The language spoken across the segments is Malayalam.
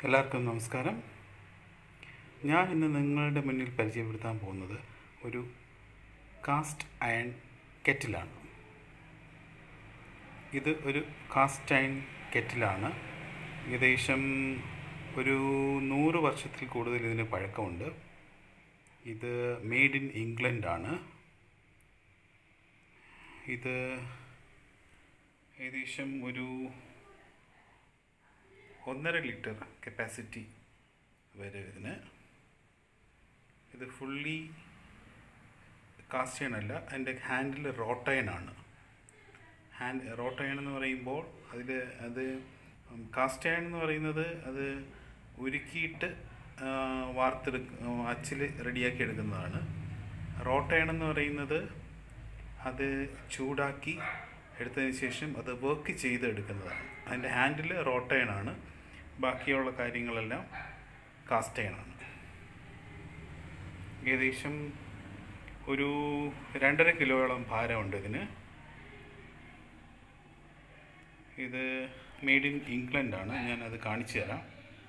എല്ലാവർക്കും നമസ്കാരം ഞാൻ ഇന്ന് നിങ്ങളുടെ മുന്നിൽ പരിചയപ്പെടുത്താൻ പോകുന്നത് ഒരു കാസ്റ്റ് അയൺ കെറ്റിലാണ് ഇത് ഒരു കാസ്റ്റ് അയൺ കെറ്റിലാണ് ഏകദേശം ഒരു നൂറ് വർഷത്തിൽ കൂടുതൽ ഇതിന് പഴക്കമുണ്ട് ഇത് മെയ്ഡ് ഇൻ ഇംഗ്ലണ്ടാണ് ഇത് ഏകദേശം ഒരു ഒന്നര ലിറ്റർ കപ്പാസിറ്റി വരെ ഇതിന് ഇത് ഫുള്ളി കാസ്റ്റേൺ അല്ല അതിൻ്റെ ഹാൻഡിൽ റോട്ടയനാണ് ഹാൻഡ് റോട്ടയൺ എന്ന് പറയുമ്പോൾ അതിൽ അത് കാസ്റ്റേൺ എന്ന് പറയുന്നത് അത് ഉരുക്കിയിട്ട് വാർത്തെടു അച്ചിൽ റെഡിയാക്കി എടുക്കുന്നതാണ് റോട്ടയൺ എന്ന് പറയുന്നത് അത് ചൂടാക്കി എടുത്തതിന് ശേഷം അത് വർക്ക് ചെയ്ത് എടുക്കുന്നതാണ് അതിൻ്റെ ഹാൻഡിൽ റോട്ടയണാണ് ബാക്കിയുള്ള കാര്യങ്ങളെല്ലാം കാസ്റ്റയണാണ് ഏകദേശം ഒരു രണ്ടര കിലോയോളം ഭാരമുണ്ട് ഇതിന് ഇത് മെയ്ഡ് ഇൻ ഇംഗ്ലണ്ടാണ് ഞാനത് കാണിച്ചു തരാം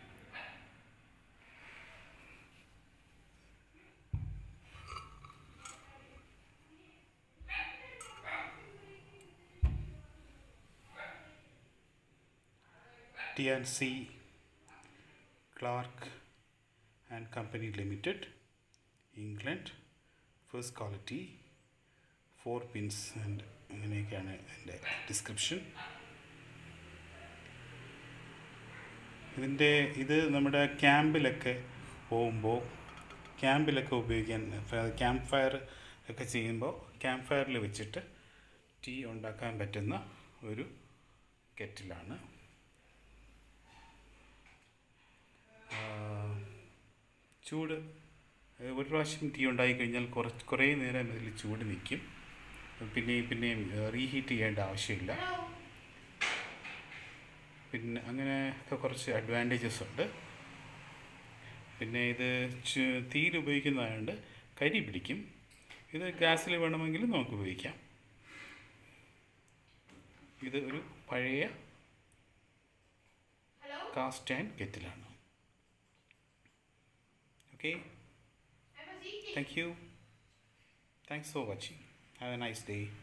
T and C Clark and company limited England first quality four pins and അങ്ങനെയൊക്കെയാണ് എൻ്റെ ഡിസ്ക്രിപ്ഷൻ ഇതിൻ്റെ ഇത് നമ്മുടെ ക്യാമ്പിലൊക്കെ പോകുമ്പോൾ ക്യാമ്പിലൊക്കെ ഉപയോഗിക്കാൻ ക്യാമ്പ് ഫയർ ഒക്കെ ചെയ്യുമ്പോൾ ക്യാമ്പ് ഫയറിൽ വെച്ചിട്ട് ടീ ഉണ്ടാക്കാൻ പറ്റുന്ന ഒരു കെറ്റിലാണ് ചൂട് ഒരു പ്രാവശ്യം ടീ ഉണ്ടായി കഴിഞ്ഞാൽ കുറച്ച് കുറേ നേരം അതിൽ ചൂട് നിൽക്കും പിന്നെയും പിന്നെയും റീഹീറ്റ് ചെയ്യേണ്ട ആവശ്യമില്ല പിന്നെ അങ്ങനെയൊക്കെ കുറച്ച് അഡ്വാൻറ്റേജസ് ഉണ്ട് പിന്നെ ഇത് തീയിൽ ഉപയോഗിക്കുന്നതായതുകൊണ്ട് കരി പിടിക്കും ഇത് ഗ്യാസിൽ വേണമെങ്കിൽ നമുക്ക് ഉപയോഗിക്കാം ഇത് ഒരു പഴയ കാസ്റ്റ് ആൻഡ് കെറ്റിലാണ് Okay. Thank you. Thanks for watching. Have a nice day.